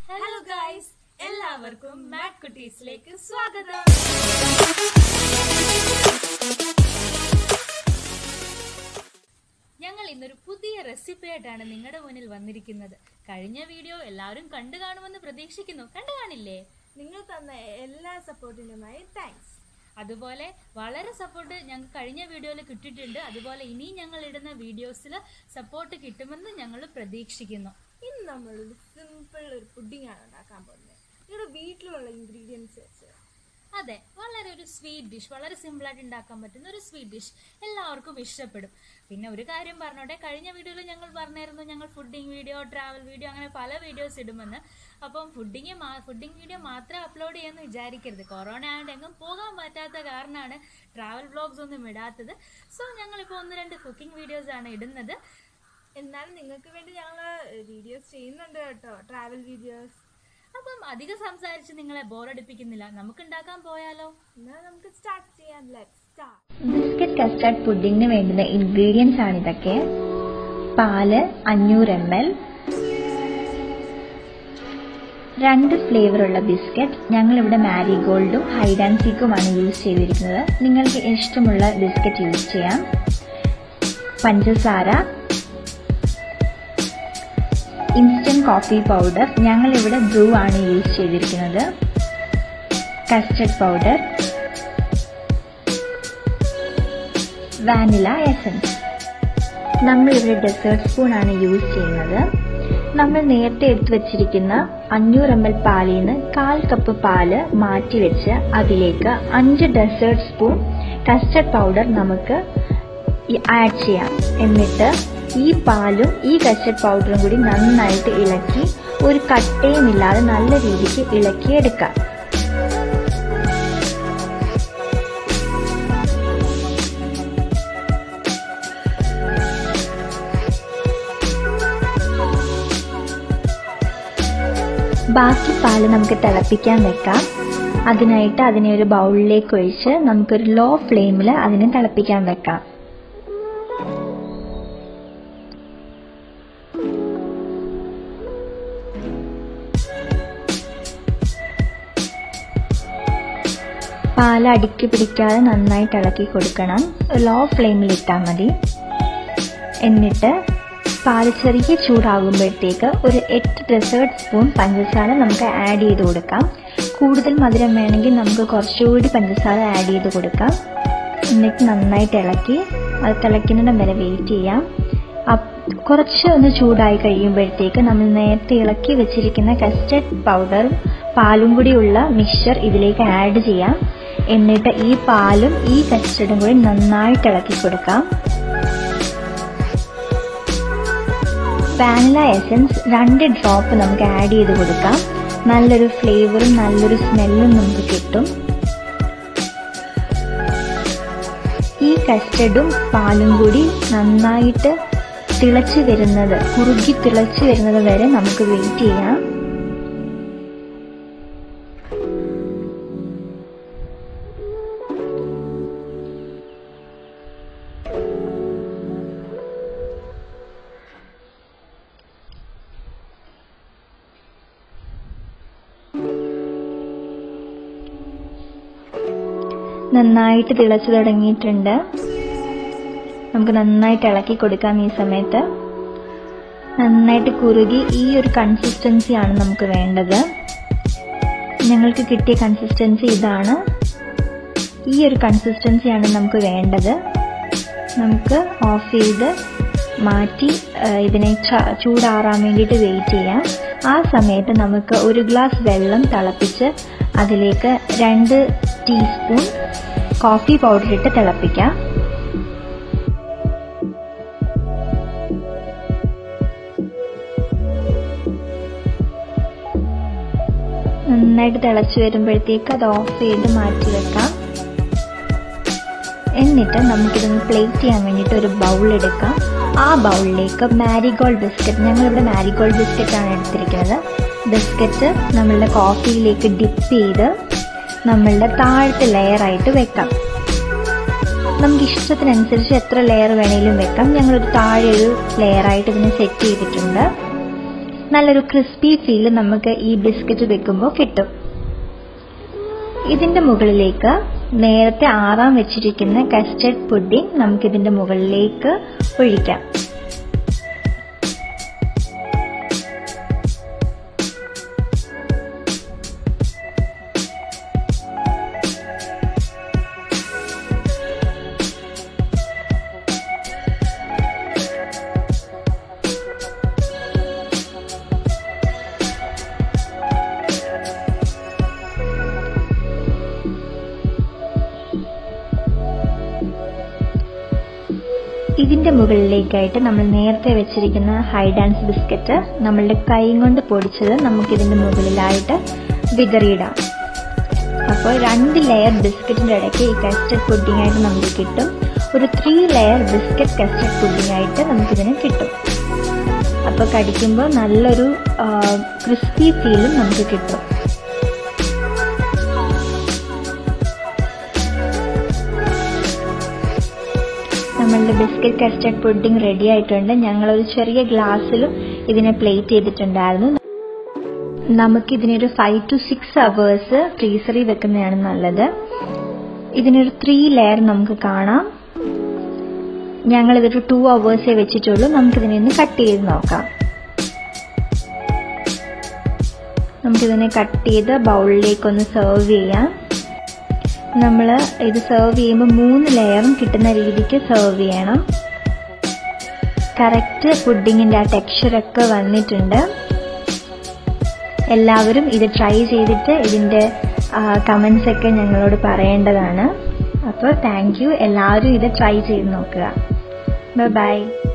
hello guys എല്ലാവർക്കും മാറ്റ് കുട്ടീസിലേക്ക് സ്വാഗതം ഞങ്ങൾ ഇന്നൊരു പുതിയ റെസിപ്പി ആയിട്ടാണ് നിങ്ങളുടെ മുന്നിൽ വന്നിരിക്കുന്നത് കഴിഞ്ഞ വീഡിയോ എല്ലാവരും കണ്ടു കാണുമെന്ന് പ്രതീക്ഷിക്കുന്നു കണ്ടു കാണില്ലേ നിങ്ങൾ തന്ന എല്ലാ സപ്പോർട്ടിനുമായി താങ്ക്സ് അതുപോലെ വളരെ സപ്പോർട്ട് ഞങ്ങൾക്ക് കഴിഞ്ഞ വീഡിയോയിൽ കിട്ടിയിട്ടുണ്ട് അതുപോലെ ഇനി ഞങ്ങൾ ഇടുന്ന വീഡിയോസിൽ സപ്പോർട്ട് കിട്ടുമെന്ന് ഞങ്ങൾ പ്രതീക്ഷിക്കുന്നു ഇന്ന് നമ്മളൊരു സിമ്പിൾ ഒരു പുഡിംഗ് ആണ് ഉണ്ടാക്കാൻ പോകുന്നത് നിങ്ങളുടെ വീട്ടിലുള്ള ഇൻഗ്രീഡിയൻസ് വെച്ച് അതെ വളരെ ഒരു സ്വീറ്റ് ഡിഷ് വളരെ സിമ്പിളായിട്ട് ഉണ്ടാക്കാൻ പറ്റുന്ന ഒരു സ്വീറ്റ് ഡിഷ് എല്ലാവർക്കും ഇഷ്ടപ്പെടും പിന്നെ ഒരു കാര്യം പറഞ്ഞോട്ടെ കഴിഞ്ഞ വീഡിയോയിൽ ഞങ്ങൾ പറഞ്ഞായിരുന്നു ഞങ്ങൾ ഫുഡിങ് വീഡിയോ ട്രാവൽ വീഡിയോ അങ്ങനെ പല വീഡിയോസ് ഇടുമെന്ന് അപ്പം ഫുഡിങ് ഫുഡിങ് വീഡിയോ മാത്രം അപ്ലോഡ് ചെയ്യാമെന്ന് വിചാരിക്കരുത് കൊറോണ ആയതുകൊണ്ട് എങ്ങും പോകാൻ പറ്റാത്ത കാരണമാണ് ട്രാവൽ വ്ളോഗ്സ് ഒന്നും ഇടാത്തത് സോ ഞങ്ങളിപ്പോൾ ഒന്ന് രണ്ട് കുക്കിംഗ് വീഡിയോസ് ആണ് ഇടുന്നത് എന്നാലും നിങ്ങൾക്ക് വേണ്ടി ഞങ്ങൾ വീഡിയോസ് ചെയ്യുന്നുണ്ട് കേട്ടോ ട്രാവൽ വീഡിയോസ് അപ്പം അധികം സംസാരിച്ച് നിങ്ങളെ ബോറടിപ്പിക്കുന്നില്ല നമുക്ക് ഉണ്ടാക്കാൻ പോയാലോ എന്നാൽ നമുക്ക് സ്റ്റാർട്ട് ചെയ്യാം ലെറ്റ് സ്റ്റാർട്ട് ബിസ്ക്കറ്റ് കസ്റ്റാർഡ് പുഡിങ്ങിന് വേണ്ടുന്ന ഇൻഗ്രീഡിയൻസ് ആണ് ഇതൊക്കെ പാല് അഞ്ഞൂറ് എം എൽ രണ്ട് ഫ്ലേവറുള്ള ബിസ്ക്കറ്റ് ഞങ്ങളിവിടെ മാരിഗോൾഡും ഹൈഡ് ആൻഡ് സീക്കുമാണ് യൂസ് ചെയ്തിരിക്കുന്നത് നിങ്ങൾക്ക് ഇഷ്ടമുള്ള ബിസ്ക്കറ്റ് യൂസ് ചെയ്യാം പഞ്ചസാര ഇൻസ്റ്റന്റ് കോഫി പൗഡർ ഞങ്ങളിവിടെ ബ്രൂ ആണ് യൂസ് ചെയ്തിരിക്കുന്നത് കസ്റ്റർഡ് പൗഡർ വാനില എസൻസ് നമ്മൾ ഇവിടെ ഡെസേർട്ട് സ്പൂൺ ആണ് യൂസ് ചെയ്യുന്നത് നമ്മൾ നേരത്തെ എടുത്തു വച്ചിരിക്കുന്ന അഞ്ഞൂറ് എം എൽ പാലിൽ നിന്ന് കാൽ കപ്പ് പാല് മാറ്റി വെച്ച് അതിലേക്ക് അഞ്ച് ഡെസേർട്ട് സ്പൂൺ കസ്റ്റർഡ് പൗഡർ നമുക്ക് ആഡ് ചെയ്യാം എന്നിട്ട് ഈ പാലും ഈ കസ്റ്റർഡ് പൗഡറും കൂടി നന്നായിട്ട് ഇളക്കി ഒരു കട്ടയും ഇല്ലാതെ നല്ല രീതിക്ക് ഇളക്കിയെടുക്കാം ബാക്കി പാല് നമുക്ക് തിളപ്പിക്കാൻ വെക്കാം അതിനായിട്ട് അതിനെ ഒരു ബൗളിലേക്ക് ഒഴിച്ച് നമുക്കൊരു ലോ ഫ്ലെയിമിൽ അതിനെ തിളപ്പിക്കാൻ വെക്കാം പാല് അടുക്കി പിടിക്കാതെ നന്നായിട്ട് ഇളക്കി കൊടുക്കണം ലോ ഫ്ലെയിമിൽ ഇട്ടാൽ മതി എന്നിട്ട് പാല് ചെറിയ ചൂടാകുമ്പോഴത്തേക്ക് ഒരു എട്ട് ഡെസേർട്ട് സ്പൂൺ പഞ്ചസാര നമുക്ക് ആഡ് ചെയ്ത് കൊടുക്കാം കൂടുതൽ മധുരം വേണമെങ്കിൽ നമുക്ക് കുറച്ചുകൂടി പഞ്ചസാര ആഡ് ചെയ്ത് കൊടുക്കാം എന്നിട്ട് നന്നായിട്ട് ഇളക്കി അത് തിളയ്ക്കുന്നിടം വരെ വെയിറ്റ് ചെയ്യാം കുറച്ച് ഒന്ന് ചൂടായി കഴിയുമ്പോഴത്തേക്ക് നമ്മൾ നേരത്തെ ഇളക്കി വെച്ചിരിക്കുന്ന കസ്റ്റർഡ് പൗഡർ പാലും കൂടിയുള്ള മിക്സ്ചർ ഇതിലേക്ക് ആഡ് ചെയ്യാം എന്നിട്ട് ഈ പാലും ഈ കസ്റ്റർഡും കൂടി നന്നായിട്ട് ഇളക്കി കൊടുക്കാം വാനില എസൻസ് രണ്ട് ഡ്രോപ്പ് നമുക്ക് ആഡ് ചെയ്ത് കൊടുക്കാം നല്ലൊരു ഫ്ലേവറും നല്ലൊരു സ്മെല്ലും നമുക്ക് കിട്ടും ഈ കസ്റ്റർഡും പാലും കൂടി നന്നായിട്ട് തിളച്ചു വരുന്നത് കുറുകി തിളച്ചു വരുന്നത് വരെ നമുക്ക് വെയിറ്റ് ചെയ്യാം നന്നായിട്ട് തിളച്ചു തുടങ്ങിയിട്ടുണ്ട് നമുക്ക് നന്നായിട്ട് ഇളക്കി കൊടുക്കാം ഈ സമയത്ത് നന്നായിട്ട് കുറുകി ഈ ഒരു കൺസിസ്റ്റൻസിയാണ് നമുക്ക് വേണ്ടത് ഞങ്ങൾക്ക് കിട്ടിയ കൺസിസ്റ്റൻസി ഇതാണ് ഈ ഒരു കൺസിസ്റ്റൻസിയാണ് നമുക്ക് വേണ്ടത് നമുക്ക് ഓഫ് ചെയ്ത് മാറ്റി ഇതിനെ ചൂടാറാൻ വേണ്ടിയിട്ട് വെയിറ്റ് ചെയ്യാം ആ സമയത്ത് നമുക്ക് ഒരു ഗ്ലാസ് വെള്ളം തിളപ്പിച്ച് അതിലേക്ക് രണ്ട് ടീസ്പൂൺ കോഫി പൗഡർ ഇട്ട് തിളപ്പിക്കാം നന്നായിട്ട് തിളച്ചു വരുമ്പോഴത്തേക്ക് അത് ഓഫ് ചെയ്ത് മാറ്റി വെക്കാം എന്നിട്ട് നമുക്കിതൊന്ന് പ്ലേറ്റ് ചെയ്യാൻ വേണ്ടിയിട്ട് ഒരു ബൗൾ എടുക്കാം ആ ബൗളിലേക്ക് മാരിഗോൾഡ് ബിസ്ക്കറ്റ് ഞങ്ങളിവിടെ മാരിഗോൾഡ് ബിസ്ക്കറ്റ് ആണ് എടുത്തിരിക്കുന്നത് ബിസ്ക്കറ്റ് നമ്മളുടെ കോഫിയിലേക്ക് ഡിപ്പ് ചെയ്ത് നമ്മളുടെ താഴത്തെ ലെയറായിട്ട് വെക്കാം നമുക്ക് ഇഷ്ടത്തിനനുസരിച്ച് എത്ര ലെയർ വേണേലും വെക്കാം ഞങ്ങളൊരു താഴെ ഒരു ലെയറായിട്ട് ഇതിനെ സെറ്റ് ചെയ്തിട്ടുണ്ട് നല്ലൊരു ക്രിസ്പി ഫീൽ നമുക്ക് ഈ ബിസ്ക്കറ്റ് വെക്കുമ്പോൾ കിട്ടും ഇതിന്റെ മുകളിലേക്ക് നേരത്തെ ആറാൻ വെച്ചിരിക്കുന്ന കസ്റ്റർഡ് പുഡിംഗ് നമുക്കിതിന്റെ മുകളിലേക്ക് ഒഴിക്കാം ഇതിന്റെ മുകളിലേക്കായിട്ട് നമ്മൾ നേരത്തെ വെച്ചിരിക്കുന്ന ഹൈ ഡാൻസ് ബിസ്ക്കറ്റ് നമ്മളുടെ കൈ കൊണ്ട് പൊടിച്ചത് നമുക്ക് ഇതിന്റെ മുകളിലായിട്ട് വിതറിയിടാം അപ്പോൾ രണ്ട് ലെയർ ബിസ്ക്കറ്റിന്റെ ഇടയ്ക്ക് ഈ കസ്റ്റർഡ് പുഡിംഗ് ആയിട്ട് നമുക്ക് കിട്ടും ഒരു three layer biscuit custard pudding ആയിട്ട് നമുക്കിതിന് കിട്ടും അപ്പോൾ കടിക്കുമ്പോൾ നല്ലൊരു ക്രിസ്പി ഫീലും നമുക്ക് കിട്ടും നമ്മളുടെ ബിസ്ക്കറ്റ് കസ്റ്റർഡ് പുഡിംഗ് റെഡി ആയിട്ടുണ്ട് ഞങ്ങളൊരു ചെറിയ ഗ്ലാസ്സിലും ഇതിനെ പ്ലേറ്റ് ചെയ്തിട്ടുണ്ടായിരുന്നു നമുക്ക് ഇതിനൊരു ഫൈവ് ടു സിക്സ് അവേഴ്സ് ഫ്രീസറിൽ വെക്കുന്നതാണ് നല്ലത് ഇതിനൊരു ത്രീ ലെയർ നമുക്ക് കാണാം ഞങ്ങൾ ഇതൊരു ടു അവേഴ്സേ വെച്ചിട്ടുള്ളൂ നമുക്കിതിനെ ഒന്ന് കട്ട് ചെയ്ത് നോക്കാം നമുക്കിതിനെ കട്ട് ചെയ്ത് ബൗളിലേക്ക് ഒന്ന് സെർവ് ചെയ്യാം നമ്മൾ ഇത് സെർവ് ചെയ്യുമ്പോൾ മൂന്ന് ലെയറും കിട്ടുന്ന രീതിക്ക് സെർവ് ചെയ്യണം കറക്റ്റ് പുഡിങ്ങിൻ്റെ ആ ടെക്സ്ചറൊക്കെ വന്നിട്ടുണ്ട് എല്ലാവരും ഇത് ട്രൈ ചെയ്തിട്ട് ഇതിൻ്റെ കമൻസ് ഒക്കെ ഞങ്ങളോട് പറയേണ്ടതാണ് അപ്പോൾ താങ്ക് യു എല്ലാവരും ഇത് ട്രൈ ചെയ്ത് നോക്കുക ബൈ